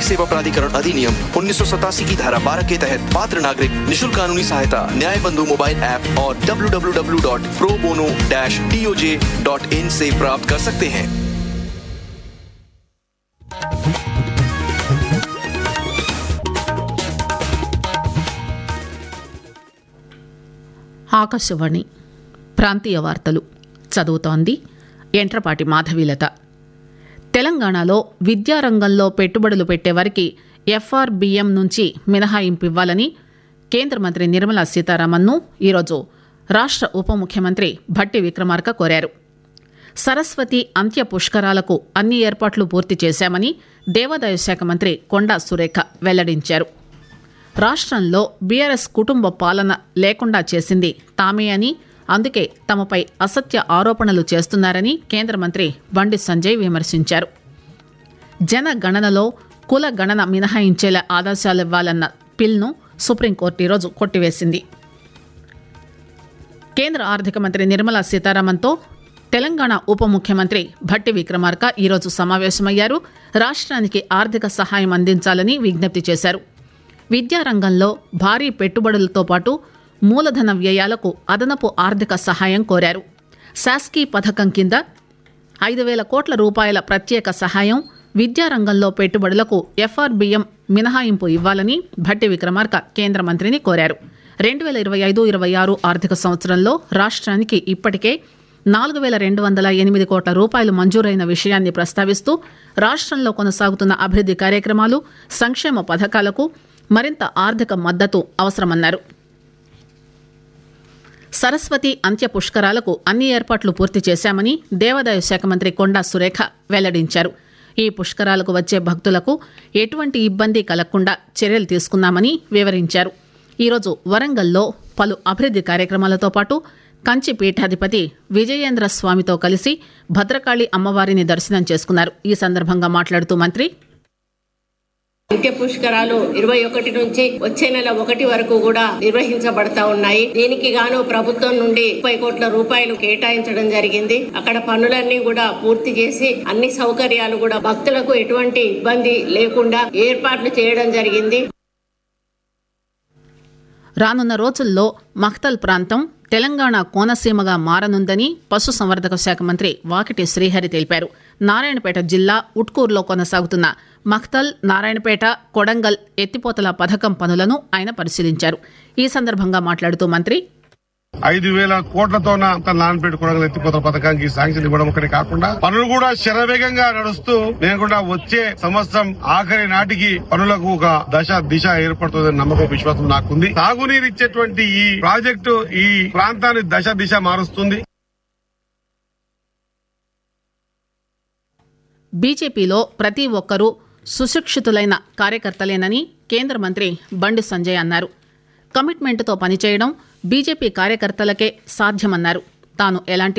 सेवा प्राधिकरण अधिनियम उन्नीस की धारा 12 के तहत पात्र नागरिक निशुल्क कानूनी सहायता न्याय बंधु मोबाइल ऐप और www.probono-toj.in से प्राप्त कर सकते हैं ఆకాశవాణి ప్రాంతీయ వార్తలు చదువుతోంది ఎంట్రపాటి మాధవీలత తెలంగాణలో విద్యారంగంలో పెట్టుబడులు పెట్టేవారికి ఎఫ్ఆర్బిఎం నుంచి మినహాయింపు ఇవ్వాలని కేంద్ర మంత్రి నిర్మలా సీతారామన్ను ఈరోజు రాష్ట్ర ఉప ముఖ్యమంత్రి భట్టి విక్రమార్క కోరారు సరస్వతి అంత్య పుష్కరాలకు అన్ని ఏర్పాట్లు పూర్తి చేశామని దేవాదాయ శాఖ మంత్రి కొండా సురేఖ వెల్లడించారు రాష్ట్రంలో బీఆర్ఎస్ కుటుంబ పాలన లేకుండా చేసింది తామే అని అందుకే తమపై అసత్య ఆరోపణలు చేస్తున్నారని కేంద్ర మంత్రి బండి సంజయ్ విమర్శించారు జనగణనలో కుల గణన మినహాయించేలా ఆదేశాలివ్వాలన్న పిల్ను సుప్రీంకోర్టు ఈరోజు కొట్టివేసింది కేంద్ర ఆర్థిక మంత్రి నిర్మలా సీతారామన్తో తెలంగాణ ఉప ముఖ్యమంత్రి భట్టి విక్రమార్క ఈరోజు సమావేశమయ్యారు రాష్ట్రానికి ఆర్థిక సహాయం అందించాలని విజ్ఞప్తి చేశారు విద్యారంగంలో భారీ పెట్టుబడులతో పాటు మూలధన వ్యయాలకు అదనపు ఆర్థిక సహాయం కోరారు శాస్కీ పథకం కింద ఐదు వేల కోట్ల రూపాయల ప్రత్యేక సహాయం విద్యారంగంలో పెట్టుబడులకు ఎఫ్ఆర్బిఎం మినహాయింపు ఇవ్వాలని భట్టి విక్రమార్క కేంద్ర మంత్రిని కోరారు రెండు వేల ఇరవై ఐదు ఇరవై ఆరు ఆర్థిక సంవత్సరంలో రాష్ట్రానికి ఇప్పటికే నాలుగు వేల రెండు వందల ఎనిమిది కోట్ల రూపాయలు మంజూరైన విషయాన్ని ప్రస్తావిస్తూ రాష్ట్రంలో కొనసాగుతున్న అభివృద్ది కార్యక్రమాలు సంక్షేమ పథకాలకు మరింత ఆర్థిక మద్దతు అవసరమన్నారు సరస్వతి అంత్య పుష్కరాలకు అన్ని ఏర్పాట్లు పూర్తి చేశామని దేవాదాయ శాఖ మంత్రి కొండా సురేఖ వెల్లడించారు ఈ పుష్కరాలకు వచ్చే భక్తులకు ఎటువంటి ఇబ్బంది కలగకుండా చర్యలు తీసుకున్నామని వివరించారు ఈరోజు వరంగల్లో పలు అభివృద్ది కార్యక్రమాలతో పాటు కంచి పీఠాధిపతి విజయేంద్ర స్వామితో కలిసి భద్రకాళి అమ్మవారిని దర్శనం చేసుకున్నారు ఈ సందర్భంగా మాట్లాడుతూ మంత్రి నిత్య పుష్కరాలు ఇరవై ఒకటి నుంచి వచ్చే నెల ఒకటి వరకు కూడా నిర్వహించబడతా ఉన్నాయి దీనికి గాను ప్రభుత్వం నుండి ముప్పై కోట్ల రూపాయలు కేటాయించడం జరిగింది అక్కడ పనులన్నీ కూడా పూర్తి చేసి అన్ని సౌకర్యాలు కూడా భక్తులకు ఎటువంటి ఇబ్బంది లేకుండా ఏర్పాట్లు చేయడం జరిగింది రానున్న రోజుల్లో మఖ్తల్ ప్రాంతం తెలంగాణ కోనసీమగా మారనుందని పశుసంవర్ధక శాఖ మంత్రి వాకిటి శ్రీహరి తెలిపారు నారాయణపేట జిల్లా ఉట్కూరులో కొనసాగుతున్న మఖ్తల్ నారాయణపేట కొడంగల్ ఎత్తిపోతల పథకం పనులను ఆయన పరిశీలించారు ఈ సందర్భంగా మాట్లాడుతూ మంత్రి ఐదు వేల కోట్లతో నాన్నపేట కొడగలు ఎత్తిపోతల పథకానికి శాంక్షన్ ఇవ్వడం ఒకటి కాకుండా పనులు కూడా శరవేగంగా నడుస్తూ నేను కూడా వచ్చే సంవత్సరం ఆఖరి నాటికి పనులకు ఒక దశ దిశ ఏర్పడుతుందని నమ్మకం విశ్వాసం నాకుంది తాగునీరు ఇచ్చేటువంటి ఈ ప్రాజెక్టు ఈ ప్రాంతాన్ని దశ దిశ మారుస్తుంది బీజేపీలో ప్రతి ఒక్కరూ సుశిక్షితులైన కార్యకర్తలేనని కేంద్ర మంత్రి బండి సంజయ్ అన్నారు కమిట్మెంట్తో పనిచేయడం బీజేపీ కార్యకర్తలకే సాధ్యమన్నారు తాను ఎలాంటి